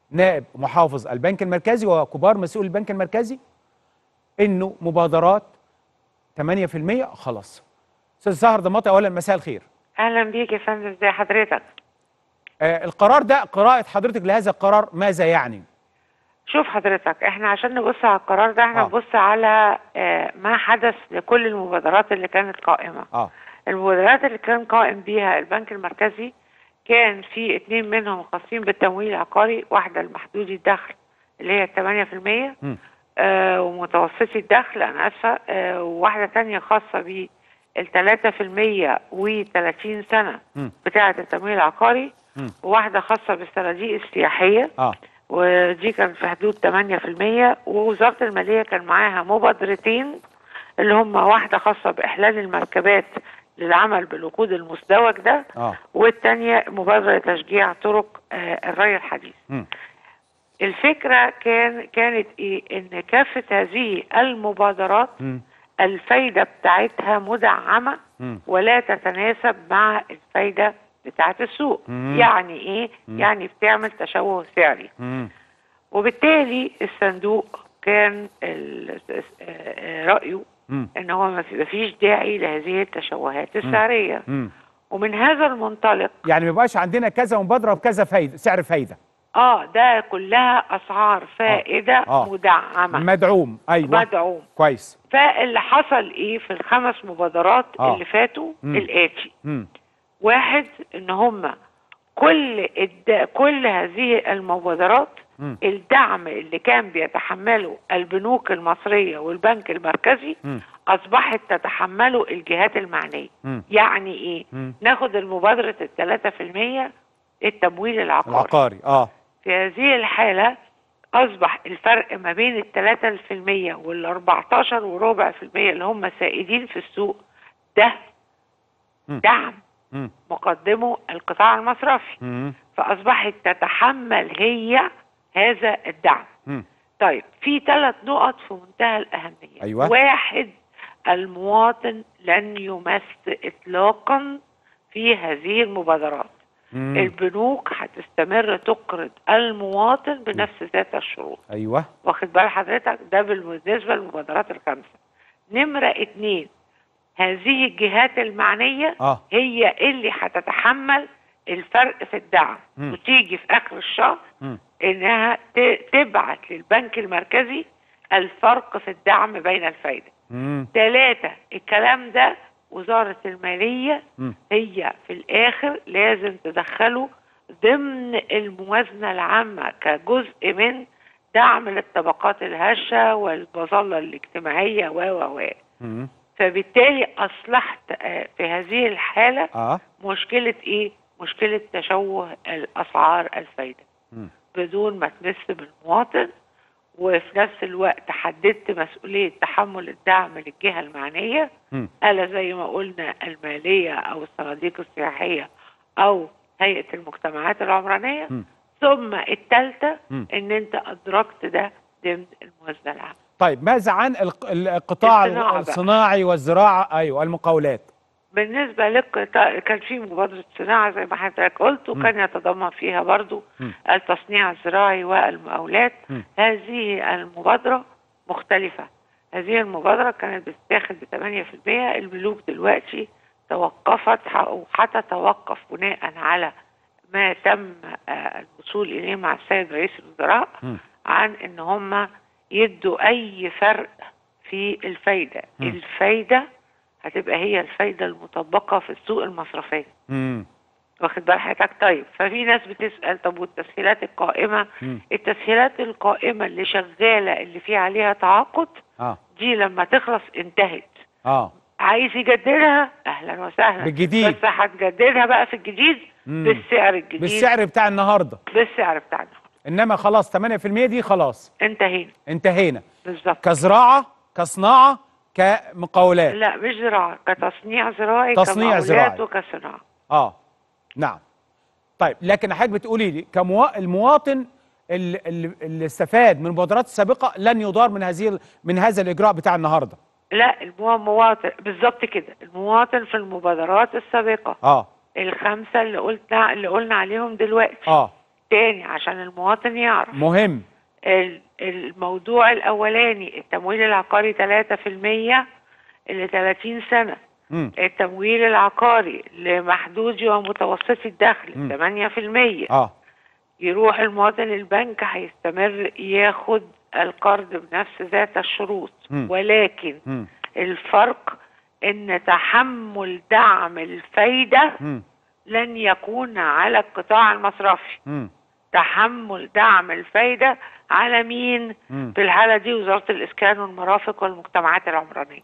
نائب محافظ البنك المركزي وكبار مسؤول البنك المركزي انه مبادرات 8% خلاص استاذ سهر ضماطي اولا مساء الخير اهلا بيك يا فندم ازي حضرتك آه القرار ده قراءه حضرتك لهذا القرار ماذا يعني شوف حضرتك احنا عشان نبص على القرار ده احنا آه. نبص على آه، ما حدث لكل المبادرات اللي كانت قائمه اه المبادرات اللي كان قائم بيها البنك المركزي كان في اتنين منهم خاصين بالتمويل العقاري واحده المحدودي الدخل اللي هي 8% مم. آه ومتوسطي الدخل انا اسفه آه وواحده تانية خاصه بال 3% و30 سنه مم. بتاعه التمويل العقاري مم. وواحده خاصه بالصناديق السياحيه اه ودي كان في حدود 8% ووزارة المالية كان معاها مبادرتين اللي هم واحدة خاصة بإحلال المركبات للعمل بالوقود المزدوج ده اه والتانية مبادرة تشجيع طرق آه، الري الحديث مم. الفكرة كان كانت إيه إن كافة هذه المبادرات مم. الفايدة بتاعتها مدعمة مم. ولا تتناسب مع الفايدة بتاعت السوق مم. يعني إيه؟ يعني بتعمل تشوه سعري مم. وبالتالي الصندوق كان ال- آه، رأيه مم. ان هو ما في- ما فيش داعي لهذه التشوهات السعرية مم. ومن هذا المنطلق يعني ما يبقاش عندنا كذا مبادره بكذا فايده سعر فايده اه ده كلها اسعار فائدة آه. مدعمة مدعوم ايوه مدعوم كويس فاللي حصل ايه في الخمس مبادرات آه. اللي فاتوا مم. الاتي مم. واحد ان هم كل الد... كل هذه المبادرات مم. الدعم اللي كان بيتحمله البنوك المصرية والبنك المركزي مم. أصبحت تتحمله الجهات المعنية مم. يعني إيه؟ مم. ناخد المبادرة الثلاثة في المية التمويل العقاري العقاري اه في هذه الحالة أصبح الفرق ما بين الثلاثة في المية والأربعتاشر وربع في المية اللي هم سائدين في السوق ده مم. دعم مم. مقدمه القطاع المصرفي مم. فأصبحت تتحمل هي هذا الدعم مم. طيب في ثلاث نقط في منتهى الأهمية أيوة. واحد المواطن لن يمس إطلاقا في هذه المبادرات مم. البنوك هتستمر تقرض المواطن بنفس ذات الشروط ايوه واخد بال حضرتك ده بالنسبة للمبادرات الخمسة نمرة اتنين هذه الجهات المعنية اه هي اللي هتتحمل الفرق في الدعم مم. وتيجي في اخر الشهر مم. انها ت- تبعت للبنك المركزي الفرق في الدعم بين الفايدة مم. ثلاثة الكلام ده وزارة المالية مم. هي في الآخر لازم تدخله ضمن الموازنة العامة كجزء من دعم للطبقات الهشة والمظلة الاجتماعية و و و مم. فبالتالي أصلحت آه، في هذه الحالة اه مشكلة إيه؟ مشكلة تشوه الأسعار الفايدة مم. بدون ما تمس بالمواطن وفي نفس الوقت حددت مسؤولية تحمل الدعم للجهة المعنية مم. ألا زي ما قلنا المالية أو الصناديق السياحية أو هيئة المجتمعات العمرانية مم. ثم الثالثة مم. إن أنت أدركت ده ضمن الموازنة العامة طيب ماذا عن الق- القطاع الصناعة بقى. الصناعي والزراعه ايوه المقاولات بالنسبة للقطاع كان في مبادرة صناعة زي ما حضرتك قلت وكان يتضمن فيها برضو مم. التصنيع الزراعي والمقاولات مم. هذه المبادرة مختلفة هذه المبادرة كانت بتتاخد ب 8% البنوك دلوقتي توقفت ح- وهتتوقف بناء على ما تم آه، الوصول إليه مع السيد رئيس الوزراء مم. عن إن هم يدوا أي فرق في الفايدة مم. الفايدة هتبقى هي الفايدة المطبقة في السوق المصرفية مم. واخد بال حضرتك طيب ففي ناس بتسأل طب والتسهيلات القائمة مم. التسهيلات القائمة اللي شغالة اللي في عليها تعاقد اه دي لما تخلص انتهت اه عايز يجددها اهلا وسهلا بالجديد. بس هتجددها بقى في الجديد مم. بالسعر الجديد بالسعر بتاع النهارده بالسعر بتاعنا انما خلاص 8% دي خلاص انتهينا انتهينا بالظبط كزراعه كصناعه كمقاولات لا مش زراعة كتصنيع زراعي تصنيع كمقاولات زراعي. وكصناعة اه نعم طيب لكن حضرتك بتقولي لي كموا... المواطن اللي, اللي اللي استفاد من المبادرات السابقه لن يضار من هذه ال- من هذا الاجراء بتاع النهارده لا المواطن بالظبط كده المواطن في المبادرات السابقة اه الخمسة اللي قلنا اللي قلنا عليهم دلوقتي اه تاني عشان المواطن يعرف مهم ال- الموضوع الأولاني التمويل العقاري 3% ل 30 سنة مم. التمويل العقاري لمحدودي ومتوسطي الدخل مم. 8% اه يروح المواطن البنك هيستمر ياخد القرض بنفس ذات الشروط مم. ولكن مم. الفرق ان تحمل دعم الفايدة مم. لن يكون على القطاع المصرفي مم. تحمل دعم الفايدة على مين مم. في الحالة دي وزارة الإسكان والمرافق والمجتمعات العمرانية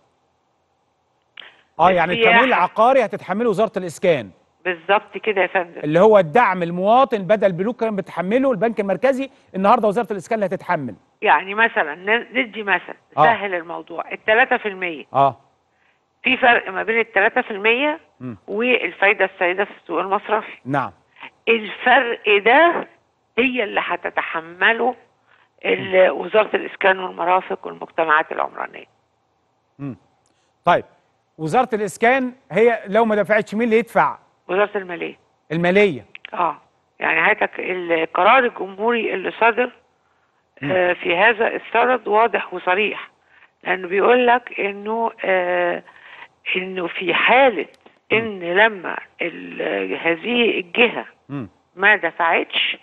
اه يعني السياحة. التمويل العقاري هتتحمله وزاره الاسكان بالظبط كده يا فندم اللي هو الدعم المواطن بدل البنوك كانت بتحمله البنك المركزي النهارده وزاره الاسكان اللي هتتحمل يعني مثلا ن- ندي مثل آه. سهل الموضوع الثلاثة في المية اه في فرق ما بين الثلاثة في المية مم. والفايدة السائدة في السوق المصرفي نعم الفرق ده هي اللي هتتحمله ال- وزارة الإسكان والمرافق والمجتمعات العمرانية مم. طيب وزاره الاسكان هي لو ما دفعتش مين اللي يدفع وزارة المالية الماليه اه يعني هاتك القرار الجمهوري اللي صدر آه في هذا السرد واضح وصريح لانه بيقول لك انه آه انه في حاله ان لما ال- هذه الجهه مم. ما دفعتش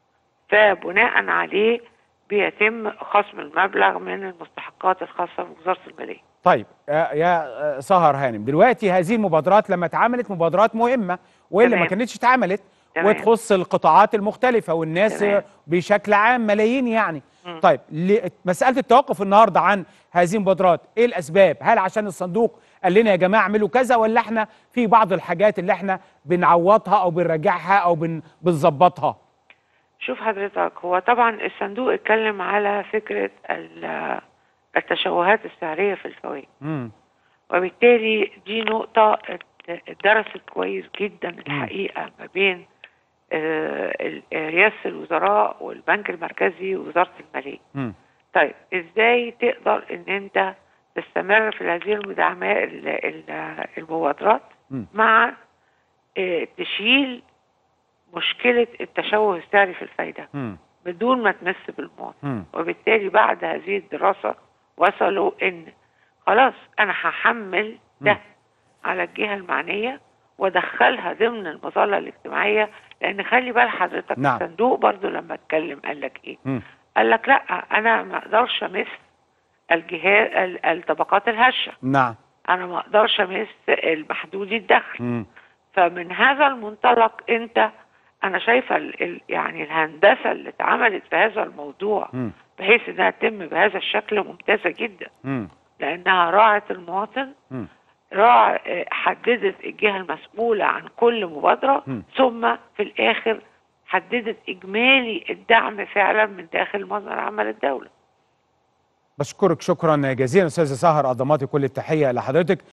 فبناء عليه بيتم خصم المبلغ من المستحقات الخاصه بوزاره الماليه طيب يا يا آه، سهر هانم دلوقتي هذه المبادرات لما اتعملت مبادرات مهمه والا ما تمام. كانتش اتعملت تمام. وتخص القطاعات المختلفه والناس تمام. آه، بشكل عام ملايين يعني مم. طيب ل- مساله التوقف النهارده عن هذه المبادرات ايه الاسباب هل عشان الصندوق قال لنا يا جماعه اعملوا كذا ولا احنا في بعض الحاجات اللي احنا بنعوضها او بنراجعها او بن- بنظبطها شوف حضرتك هو طبعا الصندوق اتكلم على فكره ال- التشوهات السعريه في الفوائد امم وبالتالي دي نقطة ات- اتدرست كويس جدا الحقيقة ما بين آه، ال- رئاسة الوزراء والبنك المركزي ووزارة المالية امم طيب ازاي تقدر ان انت تستمر في هذه المداعمات ال- ال- المبادرات مم. مع آه، تشيل مشكلة التشوه السعري في الفايدة امم بدون ما تمس بالمواطن امم وبالتالي بعد هذه الدراسة وصلوا ان خلاص انا هحمل ده مم. على الجهة المعنية وادخلها ضمن المظلة الاجتماعية لان خلي بال حضرتك نعم. الصندوق برضو لما اتكلم قال لك ايه امم قال لك لا انا ما اقدرش امس الجهات ال- الطبقات الهشة نعم انا ما اقدرش امس المحدودي الدخل امم فمن هذا المنطلق انت انا شايفه ال ال يعني الهندسه اللي اتعملت في هذا الموضوع امم بحيث انها تتم بهذا الشكل ممتازه جدا امم لانها راعت المواطن امم راع اه، حددت الجهه المسؤوله عن كل مبادره مم. ثم في الاخر حددت اجمالي الدعم فعلا من داخل مصدر عمل الدوله بشكرك شكرا جزيلا استاذه سهر قدماتي كل التحيه لحضرتك